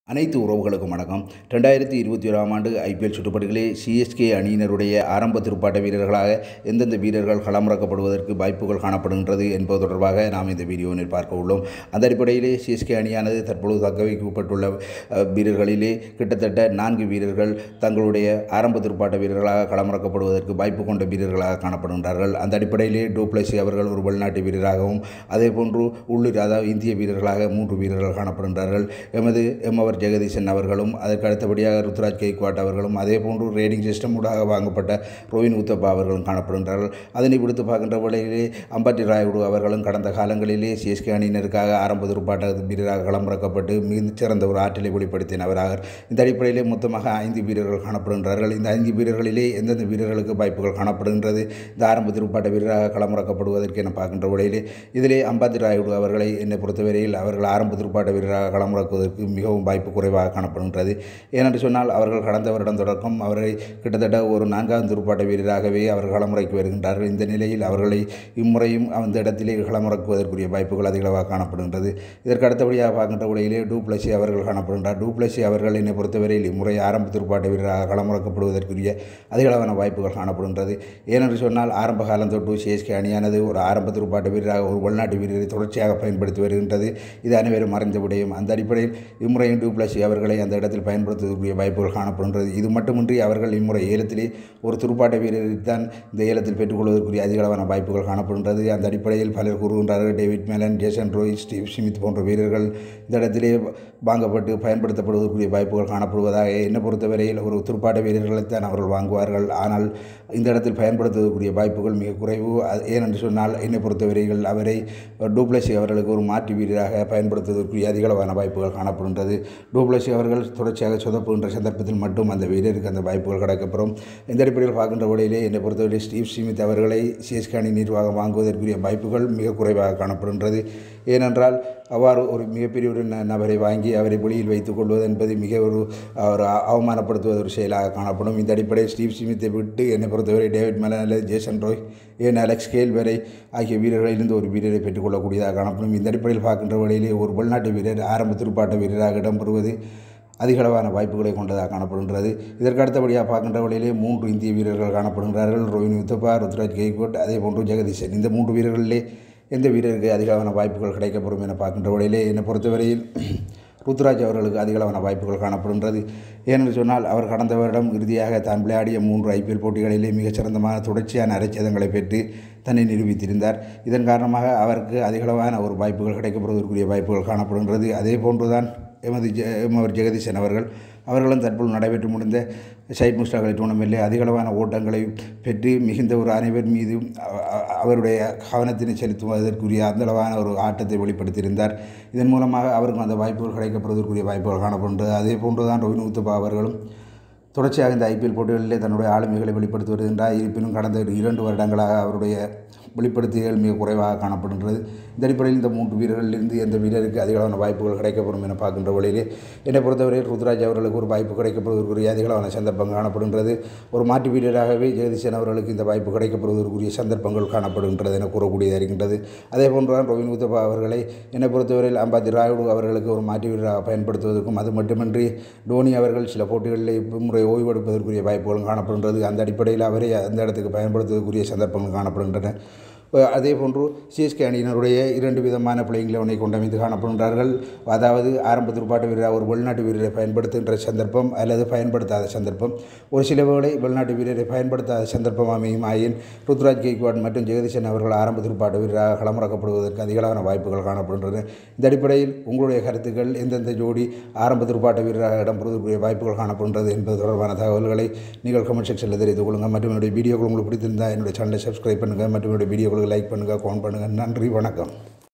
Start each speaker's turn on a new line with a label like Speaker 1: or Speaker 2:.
Speaker 1: அனைத்து உறவுகளுக்கும் வணக்கம் ரெண்டாயிரத்தி இருபத்தி ஓராம் ஆண்டு ஐபிஎல் சுற்றுப்பட்டிகளே சிஎஸ்கே அணியினருடைய ஆரம்ப துடுப்பாட்ட வீரர்களாக எந்தெந்த வீரர்கள் களமிறக்கப்படுவதற்கு வாய்ப்புகள் காணப்படுகின்றது என்பது தொடர்பாக நாம் இந்த வீடியோவில் பார்க்க உள்ளோம் அந்த அடிப்படையிலே சிஎஸ்கே அணியானது தற்பொழுது தக்க வைக்கப்பட்டுள்ள அஹ், வீரர்களிலே கிட்டத்தட்ட நான்கு வீரர்கள் தங்களுடைய ஆரம்ப துடுப்பாட்ட வீரர்களாக களமிறக்கப்படுவதற்கு வாய்ப்பு கொண்ட வீரர்களாக காணப்படுகின்றார்கள் அந்த அடிப்படையிலே டோப்ளசி அவர்கள் ஒரு வெளிநாட்டு வீரராகவும் அதே போன்று உள்ளூர் அதாவது இந்திய வீரர்களாக மூன்று வீரர்கள் காணப்படுகின்றார்கள் எமது எம்மவர் ஜெகதீசன் அவர்களும் அதற்கு அடுத்தபடியாக ருத்ராஜ் கெய்க்வாட் அவர்களும் அதே போன்று ரேடிங் சிஸ்டம் ஊடாக வாங்கப்பட்ட ரோவின் உத்தப்பா அவர்களும் காணப்படுகின்றார்கள் அதனை விடுத்து பார்க்கின்ற வேளையிலே அம்பாட்டி ராயுடு அவர்களும் கடந்த காலங்களிலே சிஎஸ்கே அணியினருக்காக ஆரம்ப துடுப்பாட்ட வீரராக களமிறக்கப்பட்டு மிகச்சிறந்த ஒரு ஆற்றலை வெளிப்படுத்தினவராக இந்த அடிப்படையிலே மொத்தமாக ஐந்து வீரர்கள் காணப்படுகின்றார்கள் இந்த ஐந்து வீரர்களிலே எந்தெந்த வீரர்களுக்கு வாய்ப்புகள் காணப்படுகின்றது இந்த ஆரம்ப துடுப்பாட்ட வீரராக களமிறக்கப்படுவதற்கு என பார்க்கின்ற வேளையிலே இதிலே அம்பாத்தி ராயுடு அவர்களை என்னை பொறுத்தவரையில் அவர்கள் ஆரம்ப துடுப்பாட்ட வீரராக களமிறக்குவதற்கு மிகவும் வாய்ப்பு குறைவாக காணப்படுகின்றது ஏனென்று சொன்னால் அவர்கள் கடந்த வருடம் தொடக்கம் அவரை கிட்டத்தட்ட ஒரு நான்காவது துடுப்பாட்ட வீரராகவே அவர்கள் களமுறைக்கு வருகின்றார்கள் இந்த நிலையில் அவர்களை இம்முறையும் அந்த இடத்திலே களமிறக்குவதற்குரிய வாய்ப்புகள் அதிகளவாக காணப்படுகின்றது இதற்கு அடுத்தபடியாக பார்க்கின்ற உலகிலே டூப்ளசி அவர்கள் காணப்படுகின்றார் டூப்ளசி அவர்கள் என்னை பொறுத்தவரையில் இம்முறை ஆரம்ப துடுப்பாட்ட வீரராக களமிறக்கப்படுவதற்குரிய அதிகளவான வாய்ப்புகள் காணப்படுகின்றது ஏனென்று சொன்னால் ஆரம்ப காலம் தொட்டு சிஎஸ்கே அணியானது ஒரு ஆரம்ப துடுப்பாட்ட வீரராக ஒரு உள்நாட்டு வீரரை தொடர்ச்சியாக பயன்படுத்தி வருகின்றது இது அனைவரும் மறைந்த விடயம் அந்த அடிப்படையில் இம்முறையும் டூப்ளசி அவர்களை அந்த இடத்தில் பயன்படுத்துவதற்குரிய வாய்ப்புகள் காணப்படுகின்றது இது மட்டுமின்றி அவர்கள் இம்முறை ஏலத்திலே ஒரு துடுப்பாட்ட வீரரை தான் இந்த ஏலத்தில் பெற்றுக்கொள்வதற்குரிய அதிகளவான வாய்ப்புகள் காணப்படுகின்றது அந்த அடிப்படையில் பலர் கூறுகின்றார்கள் David Malan Jason Rohit Steve Smith போன்ற வீரர்கள் இந்த இடத்திலே வாங்கப்பட்டு பயன்படுத்தப்படுவதற்குரிய வாய்ப்புகள் காணப்படுவதாக என்னை பொறுத்தவரையில் ஒரு துடுப்பாட்ட வீரர்களைத்தான் அவர்கள் வாங்குவார்கள் ஆனால் இந்த இடத்தில் பயன்படுத்துவதற்குரிய வாய்ப்புகள் மிக குறைவு அது ஏனென்று சொன்னால் என்னை பொறுத்தவரையில் அவரை டூப்ளசி அவர்களுக்கு ஒரு மாற்று வீரராக பயன்படுத்துவதற்குரிய அதிகளவான வாய்ப்புகள் காணப்படுகின்றது டூப்ளசி அவர்கள் தொடர்ச்சியாக சொதப்புகின்ற சந்தர்ப்பத்தில் மட்டும் அந்த வீரருக்கு அந்த வாய்ப்புகள் கிடைக்கப்பெறும் இந்த அடிப்படையில் பார்க்கின்ற வழியிலே என்னை பொறுத்தவரை ஸ்டீவ் ஸ்மித் அவர்களை சிஎஸ்கே அணி நிர்வாகம் வாங்குவதற்குரிய வாய்ப்புகள் மிக குறைவாக காணப்படுகின்றது ஏனென்றால் அவ்வாறு ஒரு மிகப்பெரிய ஒரு ந- நபரை வாங்கி அவரை வெளியில் வைத்துக் கொள்வது என்பது மிக ஒரு ஒரு அ- அவமானப்படுத்துவது ஒரு செயலாக காணப்படும் இந்த அடிப்படையில் ஸ்டீவ் ஸ்மித்தை விட்டு என்னை பொறுத்தவரை டேவிட் மேலன் அல்லது ஜேசன் ரோய் ஏன் அலெக்ஸ் கேல் வரை ஆகிய வீரர்களிலிருந்து ஒரு வீரரை பெற்றுக்கொள்ளக்கூடியதாக காணப்படும் இந்த அடிப்படையில் பார்க்கின்ற வழியிலே ஒரு வெளிநாட்டு வீரர் ஆரம்ப துடுப்பாட்ட வீரராக இடம்பெறுவது அதிகளவான வாய்ப்புகளை கொண்டதாக காணப்படுகின்றது இதற்கு அடுத்தபடியாக பார்க்கின்ற வழியிலே மூன்று இந்திய வீரர்கள் காணப்படுகிறார்கள் ரோஹின் உத்தப்பா ருத்ராஜ் கெய்கோட் அதே போன்று ஜெகதீசன் இந்த மூன்று வீரர்களிலே எந்த வீரருக்கு அதிகளவான வாய்ப்புகள் கிடைக்கப்பெறும் என பார்க்கின்ற வழியிலே என்னை பொறுத்தவரையில் ருத்ராஜ் அவர்களுக்கு அதிகளவான வாய்ப்புகள் காணப்படுகின்றது ஏனென்று சொன்னால் அவர் கடந்த வருடம் இறுதியாக தான் விளையாடிய மூன்று ஐபிஎல் போட்டிகளிலே மிகச்சிறந்தமான தொடர்ச்சியான அரைச்சதங்களை பெற்று தன்னை நிரூபித்திருந்தார் இதன் காரணமாக அவருக்கு அதிகளவான ஒரு வாய்ப்புகள் கிடைக்கப்படுவதற்குரிய வாய்ப்புகள் காணப்படுகின்றது அதே போன்றுதான் எமது ஜெ எமவர் ஜெகதீசன் அவர்கள் அவர்களும் தற்போது நடைபெற்று முடிந்த சைட் முஸ்டாகலை டூர்னமெண்ட்டில் அதிகளவான ஓட்டங்களை பெற்று மிகுந்த ஒரு அனைவர் மீது அவ- அவ- அவருடைய கவனத்தினை செலுத்துவதற்குரிய அந்தளவான ஒரு ஆட்டத்தை வெளிப்படுத்தியிருந்தார் இதன் மூலமாக அவருக்கும் அந்த வாய்ப்புகள் கிடைக்கப்படுவதற்குரிய வாய்ப்புகள் காணப்படுகின்றது அதே போன்று தான் ரோஹின் உத்தப்பா அவர்களும் தொடர்ச்சியாக இந்த ஐபிஎல் போட்டிகளிலே தன்னுடைய ஆளுமைகளை வெளிப்படுத்தி வருகின்றார் இருப்பினும் கடந்த ஒரு இரண்டு வருடங்களாக அவருடைய வெளிப்படுத்திகள் மிக குறைவாக காணப்படுகின்றது இந்த அடிப்படையில் இந்த மூன்று வீரர்களிலிருந்து எந்த வீரருக்கு அதிகளவான வாய்ப்புகள் கிடைக்கப்படும் என பார்க்கின்ற வழியிலே என்னை பொறுத்தவரை ருத்ராஜ் அவர்களுக்கு ஒரு வாய்ப்பு கிடைக்கப்படுவதற்குரிய அதிகளவான சந்தர்ப்பம் காணப்படுகின்றது ஒரு மாற்று வீரராகவே ஜெகதீசன் அவர்களுக்கு இந்த வாய்ப்பு கிடைக்கப்படுவதற்குரிய சந்தர்ப்பங்கள் காணப்படுகின்றது என கூறக்கூடியதாக இருக்கின்றது அதே போன்றுதான் ரோவின் உத்தப்பா அவர்களை என்னை பொறுத்தவரையில் அம்பாத்தி ராயுடு அவர்களுக்கு ஒரு மாற்று வீரராக பயன்படுத்துவதற்கும் அது மட்டுமின்றி டோனி அவர்கள் சில போட்டிகளில் முறை ஓய்வெடுப்பதற்குரிய வாய்ப்புகளும் காணப்படுகின்றது அந்த அடிப்படையில் அவரை அந்த இடத்துக்கு பயன்படுத்துவதற்குரிய சந்தர்ப்பங்கள் காணப்படுகின்றன அஹ் அதே போன்று சிஎஸ்கே அணியினருடைய இரண்டு விதமான பிளேயிங் லெவனை கொண்டமைந்து காணப்படுகின்றார்கள் அதாவது ஆரம்ப துடுப்பாட்ட வீரராக ஒரு வெளிநாட்டு வீரரை பயன்படுத்துகின்ற சந்தர்ப்பம் அல்லது பயன்படுத்தாத சந்தர்ப்பம் ஒரு சில வேளை வெளிநாட்டு வீரரை பயன்படுத்தாத சந்தர்ப்பம் அமையும் ஆயின் ருத்ராஜ் கெய்க்வாட் மற்றும் ஜெகதீசன் அவர்கள் ஆரம்ப துடுப்பாட்ட வீரராக களமிறக்கப்படுவதற்கு அதிகளவான வாய்ப்புகள் காணப்படுகின்றன இந்த அடிப்படையில் உங்களுடைய கருத்துக்கள் எந்தெந்த ஜோடி ஆரம்ப துடுப்பாட்ட வீரராக இடம்பெறுவதற்குரிய வாய்ப்புகள் காணப்படுகின்றது என்பது தொடர்பான தகவல்களை நீங்கள் கமெண்ட் செக்ஷனில் தெரிவித்துக் கொள்ளுங்கள் மற்றும் என்னுடைய வீடியோக்கள் உங்களுக்கு பிடித்திருந்தால் என்னுடைய சேனலை சப்ஸ்கிரைப் பண்ணுங்கள் மற்றும் என்னுடைய வீடியோக்களுக்கு லைக் பண்ணுங்கள் கமெண்ட் பண்ணுங்கள் நன்றி வணக்கம்